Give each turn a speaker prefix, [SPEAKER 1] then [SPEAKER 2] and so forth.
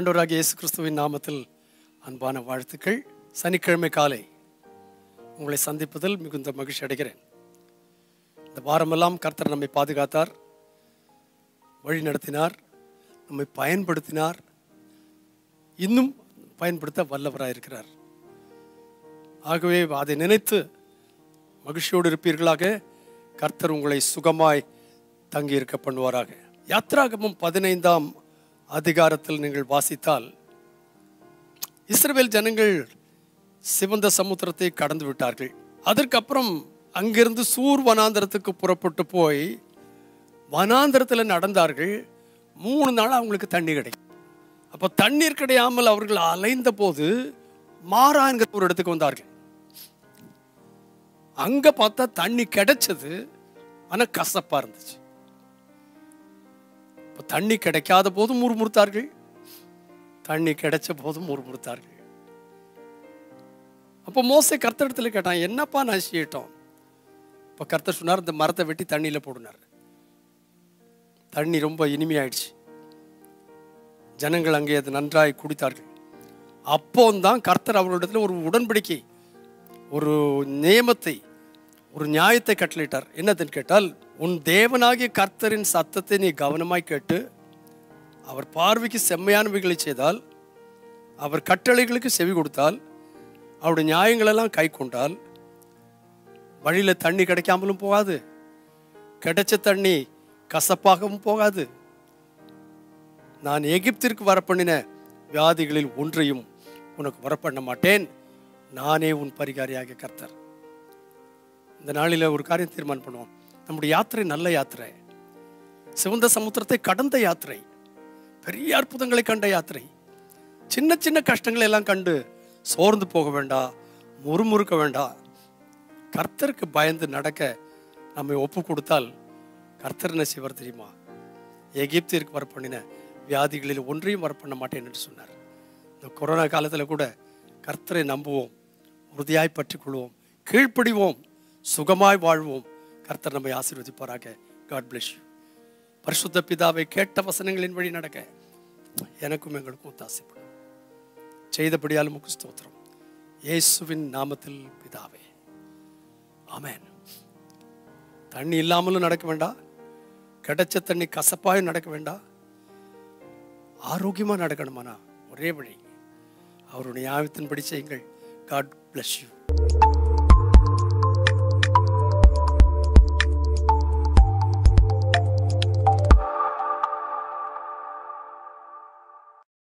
[SPEAKER 1] ஆண்டவராகிய இயேசு கிறிஸ்துவின் நாமத்தில் அன்பான வாழ்த்துக்கள் சனிக்கிழமை காலை உங்களை சந்திப்பதில் மிகுந்த மகிழ்ச்சி அடைகிறேன் இந்த வாரமெல்லாம் கர்த்தர் நம்மை பாதுகாத்தார் வழி நடத்தினார் நம்மை பயன்படுத்தினார் இன்னும் பயன்படுத்த வல்லவராக இருக்கிறார் ஆகவே அதை நினைத்து மகிழ்ச்சியோடு இருப்பீர்களாக கர்த்தர் உங்களை சுகமாய் தங்கியிருக்க பண்ணுவாராக யாத்ராகமம் பதினைந்தாம் அதிகாரத்தில் நீங்கள் வாசித்தால் இஸ்ரவேல் ஜனங்கள் சிவந்த சமுத்திரத்தை கடந்து விட்டார்கள் அதற்கப்புறம் அங்கிருந்து சூர் வனாந்தரத்துக்கு புறப்பட்டு போய் வனாந்தரத்தில் நடந்தார்கள் மூணு நாள் அவங்களுக்கு தண்ணி கிடைக்கும் அப்போ தண்ணீர் கிடையாமல் அவர்கள் அலைந்த போது மாறா என்கிற ஒரு இடத்துக்கு வந்தார்கள் அங்க பார்த்தா தண்ணி கிடைச்சது ஆனா கசப்பா இருந்துச்சு இப்போ தண்ணி கிடைக்காத போதும் முறுமுறுத்தார்கள் தண்ணி கிடைச்ச போதும் முறுமுறுத்தார்கள் அப்போ மோசை கர்த்தரிடத்துல கேட்டான் என்னப்பா நான் செய்யட்டோம் இப்போ கர்த்தர் சொன்னார் இந்த மரத்தை வெட்டி தண்ணியில போடுனார் தண்ணி ரொம்ப இனிமையாயிடுச்சு ஜனங்கள் அங்கே அது நன்றாய் குடித்தார்கள் அப்போ தான் கர்த்தர் அவர்களிடத்தில் ஒரு உடன்படிக்கை ஒரு நியமத்தை ஒரு நியாயத்தை கட்டளையிட்டார் என்னதுன்னு கேட்டால் உன் தேவனாகிய கர்த்தரின் சத்தத்தை நீ கவனமாய் கேட்டு அவர் பார்வைக்கு செம்மையானவைகளை செய்தால் அவர் கட்டளைகளுக்கு செவி கொடுத்தால் அவருடைய நியாயங்களெல்லாம் கை கொண்டால் வழியில் தண்ணி கிடைக்காமலும் போகாது கிடைச்ச தண்ணி கசப்பாகவும் போகாது நான் எகிப்திற்கு வரப்பண்ணின வியாதிகளில் ஒன்றையும் உனக்கு வரப்பண்ண மாட்டேன் நானே உன் பரிகாரியாக கர்த்தர் இந்த நாளில் ஒரு காரியம் தீர்மானம் பண்ணுவோம் நம்முடைய யாத்திரை நல்ல யாத்திரை சிவந்த சமுத்திரத்தை கடந்த யாத்திரை பெரிய அற்புதங்களை கண்ட யாத்திரை சின்ன சின்ன கஷ்டங்களை எல்லாம் கண்டு சோர்ந்து போக வேண்டாம் முறுமுறுக்க வேண்டாம் கர்த்தருக்கு பயந்து நடக்க நம்மை ஒப்பு கொடுத்தால் கர்த்தர் என்ன செய்வார் தெரியுமா எகிப்திற்கு வர பண்ணின வியாதிகளில் ஒன்றையும் வர பண்ண மாட்டேன் என்று சொன்னார் இந்த கொரோனா காலத்தில் கூட கர்த்தரை நம்புவோம் உறுதியாய் பற்றிக்கொள்வோம் கீழ்ப்படிவோம் சுகமாய் வாழ்வோம் கர்த்தர் நம்மை ஆசீர்வதிப்பாராக காட் பிளஸ் யூ பரிசுத்த பிதாவை கேட்ட வசனங்களின் வழி நடக்க எனக்கும் எங்களுக்கும் ஒத்தாசைப்படும் செய்தபடியால் முக்கு ஸ்தோத்திரம் இயேசுவின் நாமத்தில் பிதாவே ஆமென் தண்ணி இல்லாமலும் நடக்க வேண்டாம் கிடைச்ச தண்ணி கசப்பாயும் நடக்க வேண்டாம் ஆரோக்கியமா நடக்கணுமானா ஒரே வழி அவருடைய ஆயத்தின்படி செய்யுங்கள் காட் பிளஸ் யூ